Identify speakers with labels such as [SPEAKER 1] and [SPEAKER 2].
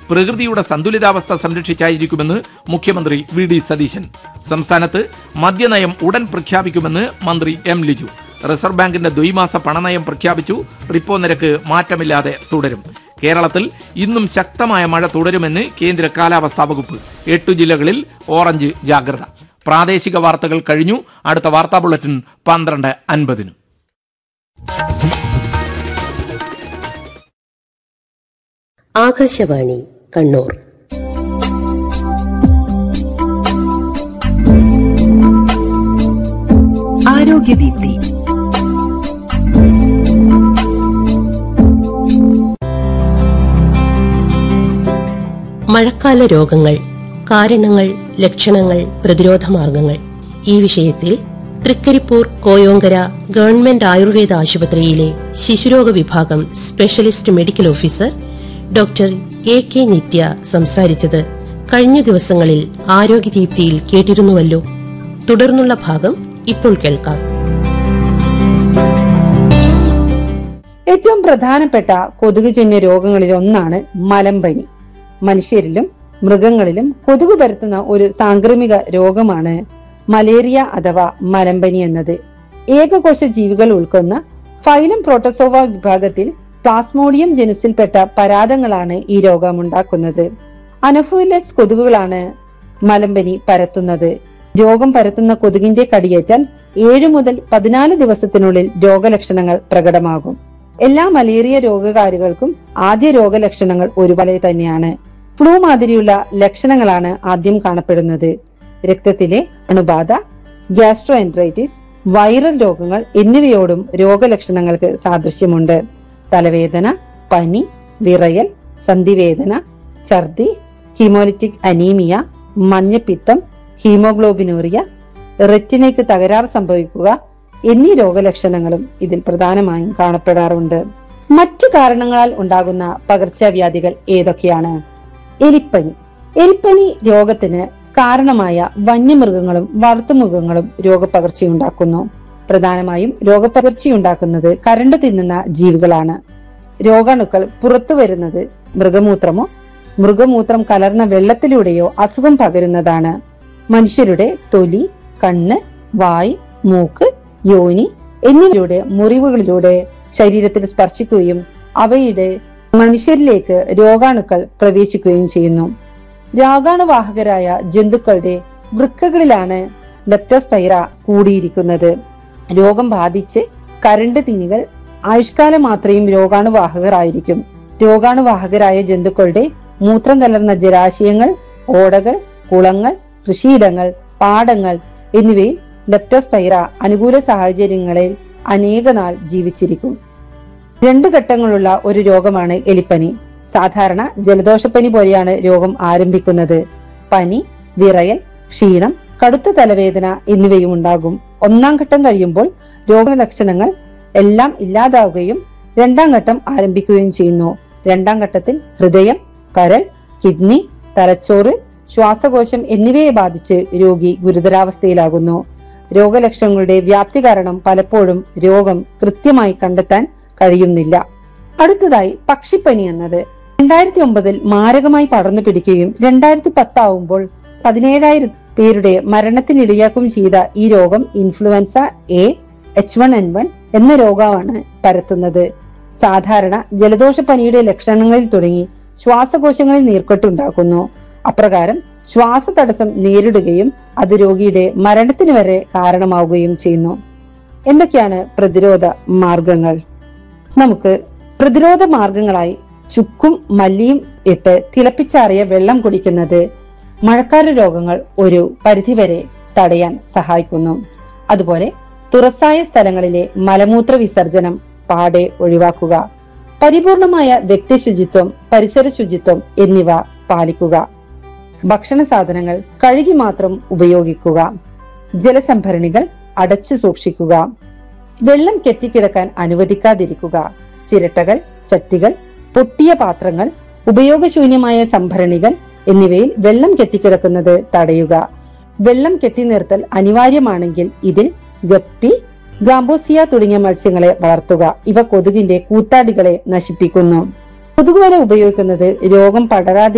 [SPEAKER 1] പ്രകൃതിയുടെ സന്തുലിതാവസ്ഥ സംരക്ഷിച്ചായിരിക്കുമെന്ന് മുഖ്യമന്ത്രി വി ഡി സതീശൻ സംസ്ഥാനത്ത് മദ്യനയം ഉടൻ പ്രഖ്യാപിക്കുമെന്ന് മന്ത്രി എം ലിജു റിസർവ് ബാങ്കിന്റെ ദ്വൈമാസ പണനയം പ്രഖ്യാപിച്ചു റിപ്പോ നിരക്ക് മാറ്റമില്ലാതെ തുടരും കേരളത്തിൽ ഇന്നും ശക്തമായ മഴ തുടരുമെന്ന് കേന്ദ്ര കാലാവസ്ഥാ വകുപ്പ് എട്ടു ജില്ലകളിൽ ഓറഞ്ച് ജാഗ്രത പ്രാദേശിക വാർത്തകൾ കഴിഞ്ഞു അടുത്ത വാർത്താ ബുള്ളറ്റിൻ പന്ത്രണ്ട് അൻപതിന്
[SPEAKER 2] ആകാശവാണി കണ്ണൂർ
[SPEAKER 3] ആരോഗ്യദീപ്തി
[SPEAKER 2] മഴക്കാല രോഗങ്ങൾ കാരണങ്ങൾ ലക്ഷണങ്ങൾ പ്രതിരോധ മാർഗങ്ങൾ ഈ വിഷയത്തിൽ തൃക്കരിപ്പൂർ കോയോങ്കര ഗവൺമെന്റ് ആയുർവേദ ആശുപത്രിയിലെ ശിശുരോഗ വിഭാഗം specialist medical officer doctor A K Nithya സംസാരിച്ചത് കഴിഞ്ഞ ദിവസങ്ങളിൽ ആരോഗ്യദീപ്തിയിൽ കേട്ടിരുന്നുവല്ലോ തുടർന്നുള്ള ഭാഗം ഇപ്പോൾ കേൾക്കാം
[SPEAKER 4] ഏറ്റവും പ്രധാനപ്പെട്ട കൊതുകുജന്യ രോഗങ്ങളിൽ ഒന്നാണ് മലമ്പനി മനുഷ്യരിലും മൃഗങ്ങളിലും കൊതുക് പരത്തുന്ന ഒരു സാംക്രമിക രോഗമാണ് മലേറിയ അഥവാ മലമ്പനി എന്നത് ഏകകോശ ജീവികൾ ഉൾക്കൊന്ന ഫൈലം പ്രോട്ടോസോവ വിഭാഗത്തിൽ പ്ലാസ്മോഡിയം ജനുസിൽപ്പെട്ട പരാതങ്ങളാണ് ഈ രോഗമുണ്ടാക്കുന്നത് അനഫോയിലസ് കൊതുകുകളാണ് മലമ്പനി പരത്തുന്നത് രോഗം പരത്തുന്ന കൊതുകിന്റെ കടിയേറ്റാൽ ഏഴു മുതൽ പതിനാല് ദിവസത്തിനുള്ളിൽ രോഗലക്ഷണങ്ങൾ പ്രകടമാകും എല്ലാ മലേറിയ രോഗകാരികൾക്കും ആദ്യ രോഗലക്ഷണങ്ങൾ ഒരുപോലെ തന്നെയാണ് ഫ്ലൂ മാതിരിയുള്ള ലക്ഷണങ്ങളാണ് ആദ്യം കാണപ്പെടുന്നത് രക്തത്തിലെ അണുബാധ ഗ്യാസ്ട്രോ എൻട്രൈറ്റിസ് വൈറൽ രോഗങ്ങൾ എന്നിവയോടും രോഗലക്ഷണങ്ങൾക്ക് സാദൃശ്യമുണ്ട് തലവേദന പനി വിറയൽ സന്ധിവേദന ഛർദി ഹീമോലിറ്റിക് അനീമിയ മഞ്ഞപ്പിത്തം ഹീമോഗ്ലോബിനൂറിയ റെറ്റിനയ്ക്ക് തകരാർ സംഭവിക്കുക എന്നീ രോഗലക്ഷണങ്ങളും ഇതിൽ പ്രധാനമായും കാണപ്പെടാറുണ്ട് മറ്റു കാരണങ്ങളാൽ ഉണ്ടാകുന്ന പകർച്ചവ്യാധികൾ ഏതൊക്കെയാണ് എലിപ്പനി എലിപ്പനി രോഗത്തിന് കാരണമായ വന്യമൃഗങ്ങളും വളർത്തുമൃഗങ്ങളും രോഗപകർച്ചയുണ്ടാക്കുന്നു പ്രധാനമായും രോഗപകർച്ചയുണ്ടാക്കുന്നത് കരണ്ട് തിന്നുന്ന ജീവികളാണ് രോഗാണുക്കൾ പുറത്തു വരുന്നത് മൃഗമൂത്രമോ മൃഗമൂത്രം കലർന്ന വെള്ളത്തിലൂടെയോ അസുഖം പകരുന്നതാണ് മനുഷ്യരുടെ തൊലി കണ്ണ് വായ് മൂക്ക് യോനി എന്നിവയുടെ മുറിവുകളിലൂടെ ശരീരത്തിൽ സ്പർശിക്കുകയും അവയുടെ മനുഷ്യരിലേക്ക് രോഗാണുക്കൾ പ്രവേശിക്കുകയും ചെയ്യുന്നു രോഗാണുവാഹകരായ ജന്തുക്കളുടെ വൃക്കകളിലാണ് ലെപ്റ്റോസ്പൈറ കൂടിയിരിക്കുന്നത് രോഗം ബാധിച്ച് കരണ്ട് തിങ്ങികൾ ആയുഷ്കാലം മാത്രയും രോഗാണുവാഹകരായിരിക്കും രോഗാണുവാഹകരായ ജന്തുക്കളുടെ മൂത്രം കലർന്ന ജലാശയങ്ങൾ ഓടകൾ കുളങ്ങൾ കൃഷിയിടങ്ങൾ പാടങ്ങൾ എന്നിവയിൽ ലെപ്റ്റോസ്പൈറ അനുകൂല സാഹചര്യങ്ങളിൽ അനേക നാൾ ജീവിച്ചിരിക്കും രണ്ട് ഘട്ടങ്ങളുള്ള ഒരു രോഗമാണ് എലിപ്പനി സാധാരണ ജലദോഷപ്പനി പോലെയാണ് രോഗം ആരംഭിക്കുന്നത് പനി വിറയൽ ക്ഷീണം കടുത്ത തലവേദന എന്നിവയും ഉണ്ടാകും ഒന്നാം ഘട്ടം കഴിയുമ്പോൾ രോഗലക്ഷണങ്ങൾ എല്ലാം ഇല്ലാതാവുകയും രണ്ടാം ഘട്ടം ആരംഭിക്കുകയും ചെയ്യുന്നു രണ്ടാം ഘട്ടത്തിൽ ഹൃദയം കരൾ കിഡ്നി തലച്ചോറ് ശ്വാസകോശം എന്നിവയെ ബാധിച്ച് രോഗി ഗുരുതരാവസ്ഥയിലാകുന്നു രോഗലക്ഷണങ്ങളുടെ വ്യാപ്തി കാരണം പലപ്പോഴും രോഗം കൃത്യമായി കണ്ടെത്താൻ കഴിയുന്നില്ല അടുത്തതായി പക്ഷിപ്പനി എന്നത് രണ്ടായിരത്തി ഒമ്പതിൽ മാരകമായി പടർന്നു പിടിക്കുകയും രണ്ടായിരത്തി പത്താവുമ്പോൾ പതിനേഴായിരം പേരുടെ മരണത്തിനിടയാക്കുകയും ചെയ്ത ഈ രോഗം influenza A H one N one എന്ന രോഗമാണ് പരത്തുന്നത് സാധാരണ ജലദോഷപ്പനിയുടെ ലക്ഷണങ്ങളിൽ തുടങ്ങി ശ്വാസകോശങ്ങളിൽ നീർക്കെട്ടുണ്ടാക്കുന്നു അപ്രകാരം ശ്വാസതടസ്സം നേരിടുകയും അത് രോഗിയുടെ മരണത്തിന് വരെ കാരണമാവുകയും ചെയ്യുന്നു എന്തൊക്കെയാണ് പ്രതിരോധ മാർഗങ്ങൾ നമുക്ക് പ്രതിരോധ മാർഗങ്ങളായി ചുക്കും മല്ലിയും ഇട്ട് തിളപ്പിച്ചാറിയ വെള്ളം കുടിക്കുന്നത് മഴക്കാല രോഗങ്ങൾ ഒരു പരിധിവരെ തടയാൻ സഹായിക്കുന്നു അതുപോലെ തുറസായ സ്ഥലങ്ങളിലെ മലമൂത്ര വിസർജനം പാടെ ഒഴിവാക്കുക പരിപൂർണമായ വ്യക്തി ശുചിത്വം പരിസര ശുചിത്വം എന്നിവ പാലിക്കുക ഭക്ഷണ സാധനങ്ങൾ കഴുകി മാത്രം ഉപയോഗിക്കുക ജലസംഭരണികൾ അടച്ചു സൂക്ഷിക്കുക വെള്ളം കെട്ടിക്കിടക്കാൻ അനുവദിക്കാതിരിക്കുക ചിരട്ടകൾ ചട്ടികൾ പൊട്ടിയ പാത്രങ്ങൾ ഉപയോഗശൂന്യമായ സംഭരണികൾ എന്നിവയിൽ വെള്ളം കെട്ടിക്കിടക്കുന്നത് തടയുക വെള്ളം കെട്ടി നിർത്തൽ അനിവാര്യമാണെങ്കിൽ ഇതിൽ ഗപ്പി ഗാംബോസിയ തുടങ്ങിയ മത്സ്യങ്ങളെ വളർത്തുക ഇവ കൊതുകിന്റെ കൂത്താടികളെ നശിപ്പിക്കുന്നു കൊതുകുവല ഉപയോഗിക്കുന്നത് രോഗം പടരാതെ